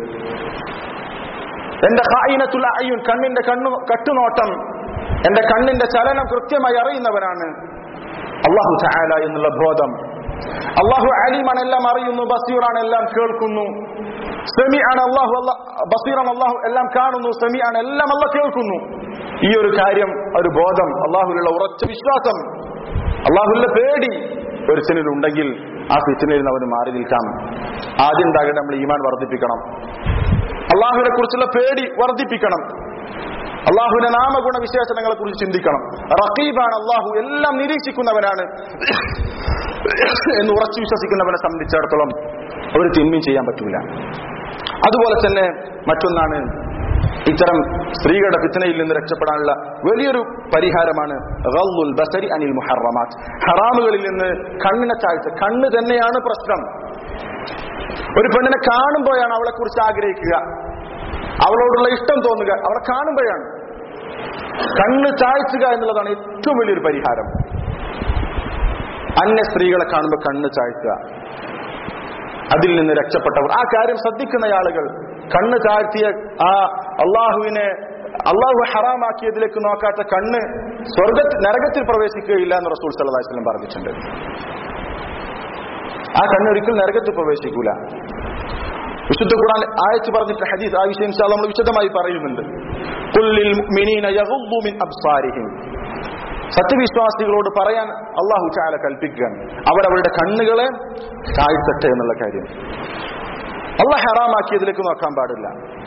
എന്റെ ഹായിനത്തുള്ള അയ്യുൻ കണ്ണിന്റെ കണ്ണു കട്ടുനോട്ടം എന്റെ കണ്ണിന്റെ ചലനം കൃത്യമായി അറിയുന്നവനാണ് അള്ളാഹു ചായാല എന്നുള്ള ബോധം അള്ളാഹു അലീമാണ് എല്ലാം അറിയുന്നു ബസീറാണ് എല്ലാം കേൾക്കുന്നു സെമി ആണ് അള്ളാഹു ബസീറാണ് അള്ളാഹു എല്ലാം കാണുന്നു സെമി ആണ് എല്ലാം അല്ല കേൾക്കുന്നു ഈ ഒരു കാര്യം ഒരു ബോധം അള്ളാഹുലുള്ള ഉറച്ച വിശ്വാസം അള്ളാഹുള്ള പേടി ഒരുത്തനിൽ ഉണ്ടെങ്കിൽ ആ ഫിത്തിനയിൽ നിന്ന് അവന് മാറി നിൽക്കാം ആദ്യം ഉണ്ടാകട്ടെ നമ്മൾ ഈമാൻ വർദ്ധിപ്പിക്കണം അള്ളാഹുവിനെ കുറിച്ചുള്ള പേടി വർദ്ധിപ്പിക്കണം അള്ളാഹുവിന്റെ നാമഗുണ വിശേഷണങ്ങളെ കുറിച്ച് ചിന്തിക്കണം റഖീബാണ് അള്ളാഹു എല്ലാം നിരീക്ഷിക്കുന്നവനാണ് എന്ന് ഉറച്ചു വിശ്വസിക്കുന്നവനെ സംബന്ധിച്ചിടത്തോളം ഒരു തിന്മയും ചെയ്യാൻ പറ്റൂല അതുപോലെ തന്നെ മറ്റൊന്നാണ് ഇത്തരം സ്ത്രീകളുടെ ഫിത്തനയിൽ നിന്ന് രക്ഷപ്പെടാനുള്ള വലിയൊരു പരിഹാരമാണ് ഗള്ളുൽ ബസരി അനിൽ മുഹറമാത്ത് ഹറാമുകളിൽ നിന്ന് കണ്ണിനെ താഴ്ച കണ്ണ് തന്നെയാണ് പ്രശ്നം ഒരു പെണ്ണിനെ കാണുമ്പോഴാണ് അവളെ കുറിച്ച് ആഗ്രഹിക്കുക അവളോടുള്ള ഇഷ്ടം തോന്നുക അവളെ കാണുമ്പോഴാണ് കണ്ണ് ചായ്ച്ചുക എന്നുള്ളതാണ് ഏറ്റവും വലിയൊരു പരിഹാരം അന്യ സ്ത്രീകളെ കാണുമ്പോൾ കണ്ണ് ചായ്ക്കുക അതിൽ നിന്ന് രക്ഷപ്പെട്ടവർ ആ കാര്യം ശ്രദ്ധിക്കുന്ന ആളുകൾ കണ്ണ് താഴ്ത്തിയ ആ അള്ളാഹുവിനെ അള്ളാഹു ഹറാമാക്കിയതിലേക്ക് നോക്കാത്ത കണ്ണ് സ്വർഗ നരകത്തിൽ പ്രവേശിക്കുകയില്ല എന്ന് റസൂൽ സല്ലല്ലാഹു അലൈഹി വസല്ലം പറഞ്ഞിട്ടുണ്ട് ആ കണ്ണ് ഒരിക്കൽ നരകത്തിൽ പ്രവേശിക്കൂല വിശുദ്ധ ഖുർആൻ ആയത്ത് പറഞ്ഞിട്ട് ഹദീസ് ആ വിഷയം ഇൻഷാ അല്ലാഹ് നമ്മൾ വിശദമായി പറയുന്നുണ്ട് ഖുല്ലിൽ മുഅ്മിനീന യഗുദ്ദു മിൻ അബ്സാരിഹിം സത്യവിശ്വാസികളോട് പറയാൻ അള്ളാഹു ചാല കൽപ്പിക്കുകയാണ് അവരവരുടെ കണ്ണുകളെ താഴ്ത്തട്ടെ എന്നുള്ള കാര്യം അള്ളാഹ് ഹറാമാക്കിയതിലേക്ക് നോക്കാൻ പാടില്ല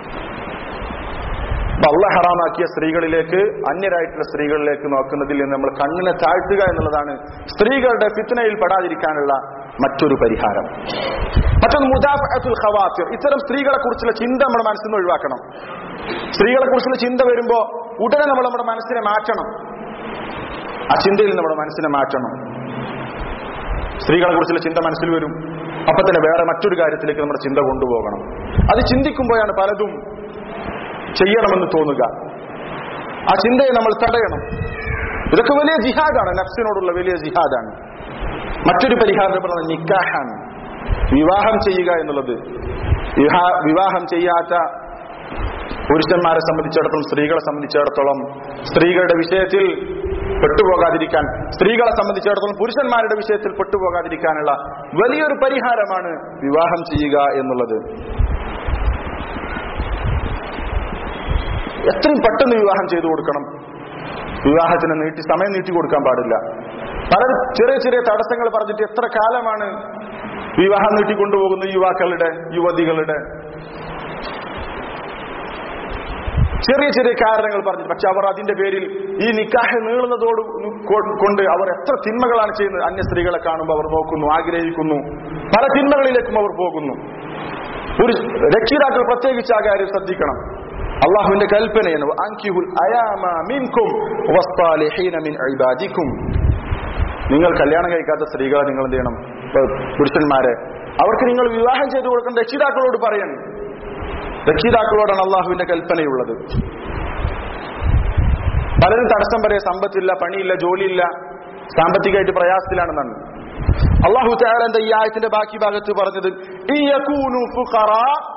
അപ്പൊ അള്ളാഹ് ഹറാമാക്കിയ സ്ത്രീകളിലേക്ക് അന്യരായിട്ടുള്ള സ്ത്രീകളിലേക്ക് നോക്കുന്നതിൽ നിന്ന് നമ്മൾ കണ്ണിനെ താഴ്ത്തുക എന്നുള്ളതാണ് സ്ത്രീകളുടെ ഫിത്തനയിൽ പെടാതിരിക്കാനുള്ള മറ്റൊരു പരിഹാരം മറ്റൊന്ന് മുദാഫത്തുൽ ഖവാത്തിർ ഇത്തരം സ്ത്രീകളെ കുറിച്ചുള്ള ചിന്ത നമ്മുടെ മനസ്സിൽ നിന്ന് ഒഴിവാക്കണം സ്ത്രീകളെ കുറിച്ചുള്ള ചിന്ത വരുമ്പോ ഉടനെ നമ്മൾ നമ്മുടെ മനസ്സിനെ മാറ്റണം ആ ചിന്തയിൽ നമ്മുടെ മനസ്സിനെ മാറ്റണം സ്ത്രീകളെ കുറിച്ചുള്ള ചിന്ത മനസ്സിൽ വരും അപ്പൊ തന്നെ വേറെ മറ്റൊരു കാര്യത്തിലേക്ക് നമ്മുടെ ചിന്ത കൊണ്ടുപോകണം അത് ചിന്തിക്കുമ്പോഴാണ് പലതും ചെയ്യണമെന്ന് തോന്നുക ആ ചിന്തയെ നമ്മൾ തടയണം ഇതൊക്കെ വലിയ ജിഹാദാണ് നഫ്സിനോടുള്ള വലിയ ജിഹാദാണ് മറ്റൊരു പരിഹാരം പറഞ്ഞത് നിക്കാഹാണ് വിവാഹം ചെയ്യുക എന്നുള്ളത് വിവാ- വിവാഹം ചെയ്യാത്ത പുരുഷന്മാരെ സംബന്ധിച്ചിടത്തോളം സ്ത്രീകളെ സംബന്ധിച്ചിടത്തോളം സ്ത്രീകളുടെ വിഷയത്തിൽ പെട്ടുപോകാതിരിക്കാൻ സ്ത്രീകളെ സംബന്ധിച്ചിടത്തോളം പുരുഷന്മാരുടെ വിഷയത്തിൽ പെട്ടുപോകാതിരിക്കാനുള്ള വലിയൊരു പരിഹാരമാണ് വിവാഹം ചെയ്യുക എന്നുള്ളത് എത്രയും പെട്ടെന്ന് വിവാഹം ചെയ്തു കൊടുക്കണം വിവാഹത്തിന് നീട്ടി സമയം നീട്ടി കൊടുക്കാൻ പാടില്ല പലരും ചെറിയ ചെറിയ തടസ്സങ്ങൾ പറഞ്ഞിട്ട് എത്ര കാലമാണ് വിവാഹം നീട്ടിക്കൊണ്ടുപോകുന്ന യുവാക്കളുടെ യുവതികളുടെ ചെറിയ ചെറിയ കാരണങ്ങൾ പറഞ്ഞു പക്ഷെ അവർ അതിന്റെ പേരിൽ ഈ നിക്കാഹ് നീളുന്നതോട് കൊ- കൊണ്ട് അവർ എത്ര തിന്മകളാണ് ചെയ്യുന്നത് അന്യ സ്ത്രീകളെ കാണുമ്പോൾ അവർ നോക്കുന്നു ആഗ്രഹിക്കുന്നു പല തിന്മകളിലേക്കും അവർ പോകുന്നു ഒരു രക്ഷിതാക്കൾ പ്രത്യേകിച്ച് ആ കാര്യം ശ്രദ്ധിക്കണം അള്ളാഹുവിന്റെ കൽപ്പനയാണ് അൻകിഹുൽ അയാമ മിൻകും വസ്സാലിഹീന മിൻ ഇബാദിക്കും നിങ്ങൾ കല്യാണം കഴിക്കാത്ത സ്ത്രീകളെ നിങ്ങൾ എന്ത് ചെയ്യണം ഇപ്പൊ പുരുഷന്മാരെ അവർക്ക് നിങ്ങൾ വിവാഹം ചെയ്തു കൊടുക്കേണ്ട രക്ഷിതാക്കളോട് പറയണം രക്ഷിതാക്കളോടാണ് അള്ളാഹുവിന്റെ കൽപ്പനയുള്ളത് പലരും തടസ്സം പറയാ സമ്പത്തില്ല പണിയില്ല ജോലിയില്ല സാമ്പത്തികമായിട്ട് പ്രയാസത്തിലാണെന്നാണ് അള്ളാഹു താരന്റെ ഈ ആയത്തിന്റെ ബാക്കി ഭാഗത്ത് പറഞ്ഞത് ഈ യകൂനു ഫുഖറാ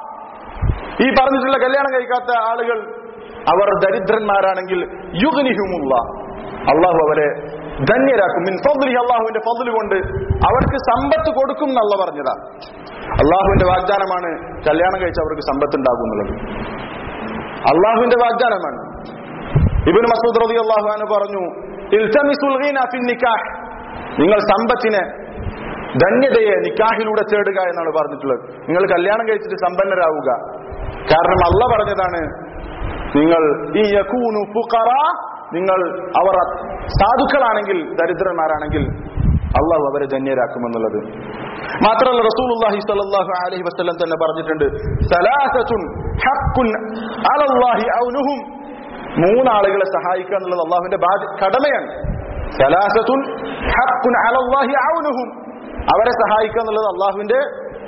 ഈ പറഞ്ഞിട്ടുള്ള കല്യാണം കഴിക്കാത്ത ആളുകൾ അവർ ദരിദ്രന്മാരാണെങ്കിൽ യുഗ്നിഹുമുള്ള അള്ളാഹു അവരെ ധന്യരാക്കും മിൻ ഫضലി അള്ളാഹുവിന്റെ ഫضൽ കൊണ്ട് അവർക്ക് സമ്പത്ത് കൊടുക്കും എന്നല്ല പറഞ്ഞതാ അള്ളാഹുവിന്റെ വാഗ്ദാനമാണ് കല്യാണം കഴിച്ച അവർക്ക് സമ്പത്ത് ഉണ്ടാകും എന്നുള്ളത് അള്ളാഹുവിന്റെ വാഗ്ദാനമാണ് ഇബിന് മസൂദ് റതി അള്ളാഹു അനു പറഞ്ഞു ഇൽതമിസുൽ ഗിന ഫിൻ നിക്കാഹ് നിങ്ങൾ സമ്പത്തിനെ ധന്യതയെ നിക്കാഹിലൂടെ തേടുക എന്നാണ് പറഞ്ഞിട്ടുള്ളത് നിങ്ങൾ കല്യാണം കഴിച്ചിട്ട് സമ്പന്നരാവുക കാരണം അല്ല പറഞ്ഞതാണ് നിങ്ങൾ ഈ യകൂനു ഫുഖറ നിങ്ങൾ അവർ സാധുക്കളാണെങ്കിൽ ദരിദ്രന്മാരാണെങ്കിൽ അള്ളാഹു അവരെ ധന്യരാക്കുമെന്നുള്ളത് മാത്രമല്ല റസൂലുള്ളാഹി സ്വല്ലല്ലാഹു അലൈഹി വസല്ലം തന്നെ പറഞ്ഞിട്ടുണ്ട് സലാസത്തുൻ ഹഖ്കുൻ അലല്ലാഹി ഔനുഹും മൂന്നാളുകളെ സഹായിക്കുക എന്നുള്ളത് അള്ളാഹുവിന്റെ ബാധ്യ കടമയാണ് സലാസത്തുൻ ഹഖ്കുൻ അലല്ലാഹി ഔനുഹും അവരെ സഹായിക്കുക എന്നുള്ളത് അള്ളാഹുവിന്റെ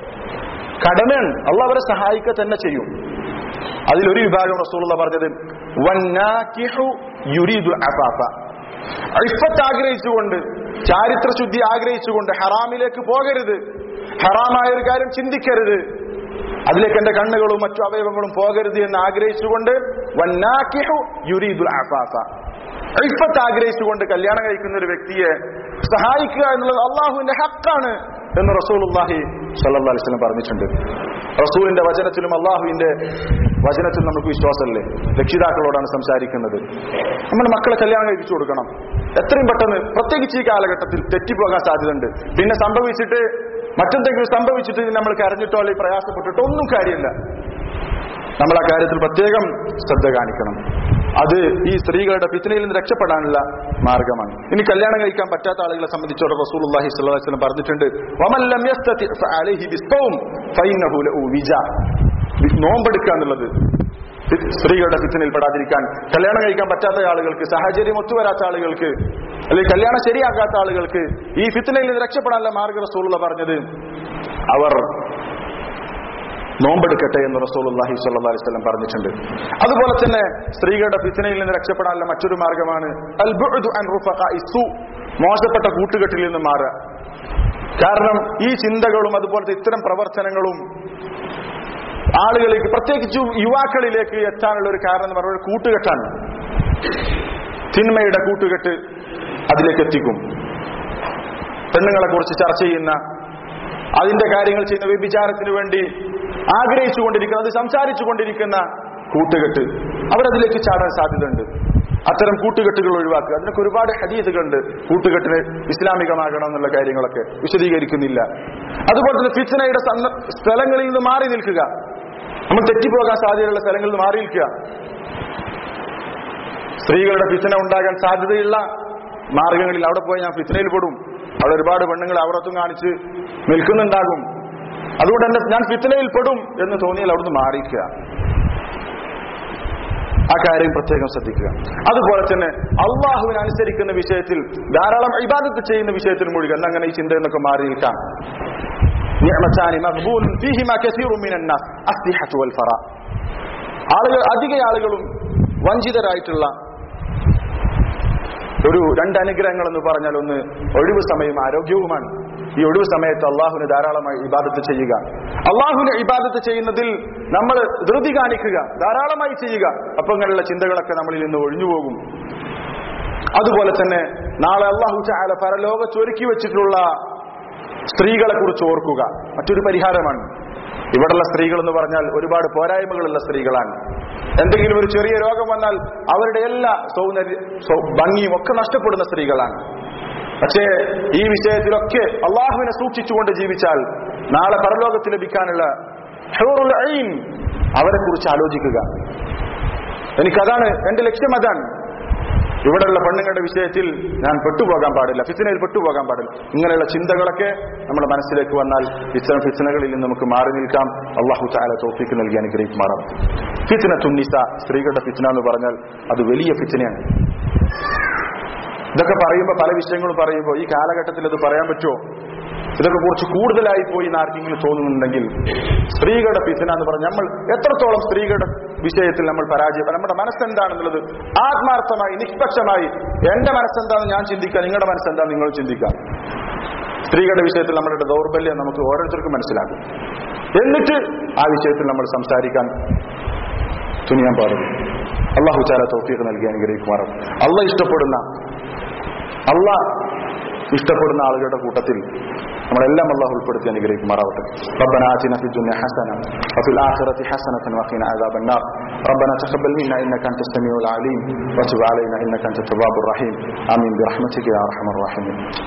കടമയാണ് അള്ളാഹ് അവരെ സഹായിക്കുക തന്നെ ചെയ്യും അതിലൊരു വിഭാഗം റസൂലുള്ള പറഞ്ഞത് വന്നാകിഹു യുരീദുൽ അഫാഫ ഇഫത്ത് ആഗ്രഹിച്ചുകൊണ്ട് ചാരിത്ര ശുദ്ധി ആഗ്രഹിച്ചുകൊണ്ട് ഹറാമിലേക്ക് പോകരുത് ഹറാമായ ഒരു കാര്യം ചിന്തിക്കരുത് അതിലേക്ക് എന്റെ കണ്ണുകളും മറ്റു അവയവങ്ങളും പോകരുത് എന്ന് ആഗ്രഹിച്ചുകൊണ്ട് വന്നാകിഹു യുരീദുൽ അഫാഫ ഇഫത്ത് ആഗ്രഹിച്ചുകൊണ്ട് കല്യാണം കഴിക്കുന്ന ഒരു വ്യക്തിയെ സഹായിക്കുക എന്നുള്ളത് അള്ളാഹുവിന്റെ ഹക്കാണ് എന്ന് റസൂലുള്ളാഹി സല്ലല്ലാഹു അലൈഹി വസല്ലം പറഞ്ഞിട്ടുണ്ട് റസൂലിന്റെ വചനത്തിലും അള്ളാഹുവിന്റെ വചനത്തിലും നമുക്ക് വിശ്വാസമല്ലേ രക്ഷിതാക്കളോടാണ് സംസാരിക്കുന്നത് നമ്മുടെ മക്കളെ കല്യാണം കഴിപ്പിച്ചു കൊടുക്കണം എത്രയും പെട്ടെന്ന് പ്രത്യേകിച്ച് ഈ കാലഘട്ടത്തിൽ തെറ്റിപ്പോകാൻ സാധ്യതയുണ്ട് പിന്നെ സംഭവിച്ചിട്ട് മറ്റെന്തെങ്കിലും സംഭവിച്ചിട്ട് നമ്മൾ കരഞ്ഞിട്ടോ അല്ലെങ്കിൽ പ്രയാസപ്പെട്ടിട്ടോ ഒന്നും കാര്യമില്ല നമ്മൾ ആ കാര്യത്തിൽ പ്രത്യേകം ശ്രദ്ധ കാണിക്കണം അത് ഈ സ്ത്രീകളുടെ ഫിത്തനയിൽ നിന്ന് രക്ഷപ്പെടാനുള്ള മാർഗമാണ് ഇനി കല്യാണം കഴിക്കാൻ പറ്റാത്ത ആളുകളെ സംബന്ധിച്ചോടെ റസൂലുള്ളാഹി സ്വല്ലല്ലാഹു അലൈഹി വസല്ലം പറഞ്ഞിട്ടുണ്ട് വമൻ ലം യസ്തതി ഫഅലൈഹി ബിസ്സൗം ഫഇന്നഹു ലഹു വിജാ നോമ്പെടുക്കുക എന്നുള്ളത് ഫി- സ്ത്രീകളുടെ ഫിത്തനയിൽ പെടാതിരിക്കാൻ കല്യാണം കഴിക്കാൻ പറ്റാത്ത ആളുകൾക്ക് സാഹചര്യം ഒത്തുവരാത്ത ആളുകൾക്ക് അല്ലെങ്കിൽ കല്യാണം ശരിയാക്കാത്ത ആളുകൾക്ക് ഈ ഫിത്തനയിൽ നിന്ന് രക്ഷപ്പെടാനുള്ള മാർഗ റസൂലുള്ള പറഞ്ഞത് അവർ നോമ്പെടുക്കട്ടെ എന്ന് റസൂലുള്ളാഹി സ്വല്ലല്ലാഹി അലൈഹി വസല്ലം പറഞ്ഞിട്ടുണ്ട് അതുപോലെ തന്നെ സ്ത്രീകളുടെ ഫിത്തനയിൽ നിന്ന് രക്ഷപ്പെടാനുള്ള മറ്റൊരു മാർഗമാണ് അൽ ബുഅ്ദു അൻ റുഫഖാഇ സു മോശപ്പെട്ട കൂട്ടുകെട്ടിൽ നിന്ന് മാറുക കാരണം ഈ ചിന്തകളും അതുപോലത്തെ ഇത്തരം പ്രവർത്തനങ്ങളും ആളുകളിലേക്ക് പ്രത്യേകിച്ച് യുവാക്കളിലേക്ക് എത്താനുള്ള ഒരു കാരണം എന്ന് പറയുന്നത് കൂട്ടുകെട്ടാണ് തിന്മയുടെ കൂട്ടുകെട്ട് അതിലേക്ക് എത്തിക്കും പെണ്ണുങ്ങളെ കുറിച്ച് ചർച്ച ചെയ്യുന്ന അതിന്റെ കാര്യങ്ങൾ ചെയ്യുന്ന വ്യഭിചാരത്തിന് വേണ്ടി ആഗ്രഹിച്ചു കൊണ്ടിരിക്കുന്ന അത് സംസാരിച്ചു കൊണ്ടിരിക്കുന്ന കൂട്ടുകെട്ട് അവരതിലേക്ക് ചാടാൻ സാധ്യതയുണ്ട് അത്തരം കൂട്ടുകെട്ടുകൾ ഒഴിവാക്കുക അതിനൊക്കെ ഒരുപാട് ഹദീസുകളുണ്ട് കൂട്ടുകെട്ടിന് ഇസ്ലാമികമാകണം എന്നുള്ള കാര്യങ്ങളൊക്കെ വിശദീകരിക്കുന്നില്ല അതുപോലെ തന്നെ ഫിച്ചനയുടെ സന്ദ- സ്ഥലങ്ങളിൽ നിന്ന് മാറി നിൽക്കുക നമ്മൾ തെറ്റിപ്പോകാൻ സാധ്യതയുള്ള സ്ഥലങ്ങളിൽ നിന്ന് മാറി നിൽക്കുക സ്ത്രീകളുടെ ഫിത്തന ഉണ്ടാകാൻ സാധ്യതയുള്ള മാർഗങ്ങളിൽ അവിടെ പോയി ഞാൻ ഫിത്തനയിൽ പെടും അവിടെ ഒരുപാട് പെണ്ണുങ്ങൾ അവറത്തും കാണിച്ച് നിൽക്കുന്നുണ്ടാകും അതുകൊണ്ട് തന്നെ ഞാൻ ഫിത്തനയിൽ പെടും എന്ന് തോന്നിയാൽ അവിടുന്ന് മാറിക്കുക ആ കാര്യം പ്രത്യേകം ശ്രദ്ധിക്കുക അതുപോലെ തന്നെ അള്ളാഹുവിനെ അനുസരിക്കുന്ന വിഷയത്തിൽ ധാരാളം ഇബാദത്ത് ചെയ്യുന്ന വിഷയത്തിൽ മുഴുകൻ എന്നങ്ങനെ ഈ ചിന്ത എന്നൊക്കെ മാറി നിൽക്കാം നിഅമത്താനി മഖ്ബൂലുൻ ഫീഹിമാ കസീറുൻ മിനൻ നാസ് അസ്ദിഹത്തു വൽ ഫറ ആളുകൾ അധിക ആളുകളും വഞ്ചിതരായിട്ടുള്ള ഒരു രണ്ട് അനുഗ്രഹങ്ങൾ എന്ന് പറഞ്ഞാൽ ഒന്ന് ഒഴിവ് സമയം ആരോഗ്യവുമാണ് ഈ ഒഴിവ് സമയത്ത് അള്ളാഹുവിന് ധാരാളമായി ഇബാദത്ത് ചെയ്യുക അള്ളാഹുവിന് ഇബാദത്ത് ചെയ്യുന്നതിൽ നമ്മൾ ധൃതി കാണിക്കുക ധാരാളമായി ചെയ്യുക അപ്പൊ ഇങ്ങനെയുള്ള ചിന്തകളൊക്കെ നമ്മളിൽ നിന്ന് ഒഴിഞ്ഞുപോകും അതുപോലെ തന്നെ നാളെ അള്ളാഹു ചാല പരലോകത്ത് ഒരുക്കി വെച്ചിട്ടുള്ള സ്ത്രീകളെ കുറിച്ച് ഓർക്കുക മറ്റൊരു പരിഹാരമാണ് ഇവിടെയുള്ള സ്ത്രീകൾ എന്ന് പറഞ്ഞാൽ ഒരുപാട് പോരായ്മകളുള്ള സ്ത്രീകളാണ് എന്തെങ്കിലും ഒരു ചെറിയ രോഗം വന്നാൽ അവരുടെ എല്ലാ സൗന്ദര്യ സൗ- ഭംഗിയും ഒക്കെ നഷ്ടപ്പെടുന്ന സ്ത്രീകളാണ് പക്ഷേ ഈ വിഷയത്തിലൊക്കെ അള്ളാഹുവിനെ സൂക്ഷിച്ചുകൊണ്ട് ജീവിച്ചാൽ നാളെ പരലോകത്ത് ലഭിക്കാനുള്ള ഹൂറുൽ ഐൻ അവരെ കുറിച്ച് ആലോചിക്കുക എനിക്കതാണ് എന്റെ ലക്ഷ്യം അതാണ് ഇവിടെയുള്ള പെണ്ണുങ്ങളുടെ വിഷയത്തിൽ ഞാൻ പെട്ടുപോകാൻ പാടില്ല ഫിത്തനയിൽ പെട്ടുപോകാൻ പാടില്ല ഇങ്ങനെയുള്ള ചിന്തകളൊക്കെ നമ്മുടെ മനസ്സിലേക്ക് വന്നാൽ ഇത്തരം ഫിത്തനകളിൽ നിന്ന് നമുക്ക് മാറി നിൽക്കാം അള്ളാഹു ചാല തോഫിക്ക് നൽകി അനുഗ്രഹിക്കുമാറാം ഫിത്തന തുന്നിസ സ്ത്രീകളുടെ ഫിത്തന എന്ന് പറഞ്ഞാൽ അത് വലിയ ഫിത്തനയാണ് ഇതൊക്കെ പറയുമ്പോൾ പല വിഷയങ്ങളും പറയുമ്പോൾ ഈ കാലഘട്ടത്തിൽ അത് പറയാൻ പറ്റുമോ ഇതൊക്കെ കുറച്ച് കൂടുതലായി പോയി എന്ന് ആർക്കെങ്കിലും തോന്നുന്നുണ്ടെങ്കിൽ സ്ത്രീകളുടെ ഫിത്തന എന്ന് പറഞ്ഞാൽ നമ്മൾ എത്രത്തോളം സ്ത്രീകളുടെ വിഷയത്തിൽ നമ്മൾ പരാജയം നമ്മുടെ മനസ്സെന്താണെന്നുള്ളത് ആത്മാർത്ഥമായി നിഷ്പക്ഷമായി എന്റെ മനസ്സെന്താണെന്ന് ഞാൻ ചിന്തിക്കാം നിങ്ങളുടെ മനസ്സെന്താന്ന് നിങ്ങൾ ചിന്തിക്കാം സ്ത്രീകളുടെ വിഷയത്തിൽ നമ്മളുടെ ദൗർബല്യം നമുക്ക് ഓരോരുത്തർക്കും മനസ്സിലാക്കും എന്നിട്ട് ആ വിഷയത്തിൽ നമ്മൾ സംസാരിക്കാൻ തുനിയാൻ പാടുള്ളൂ അള്ളാഹു ചാല തോഫീക്ക് നൽകി അനുഗ്രഹിക്കുമാറും അള്ള ഇഷ്ടപ്പെടുന്ന അള്ള ഇഷ്ടപ്പെടുന്ന ആളുകളുടെ കൂട്ടത്തിൽ നമ്മളെല്ലാം അള്ളാഹു ഉൾപ്പെടുത്തി അനുഗ്രഹിക്കുമാറാവട്ടെ ربنا آتنا في الدنيا حسنة وفي الآخرة حسنة وقنا عذاب النار ربنا تقبل منا إنك أنت السميع العليم وتب علينا إنك أنت التواب الرحيم آمين برحمتك يا أرحم الراحمين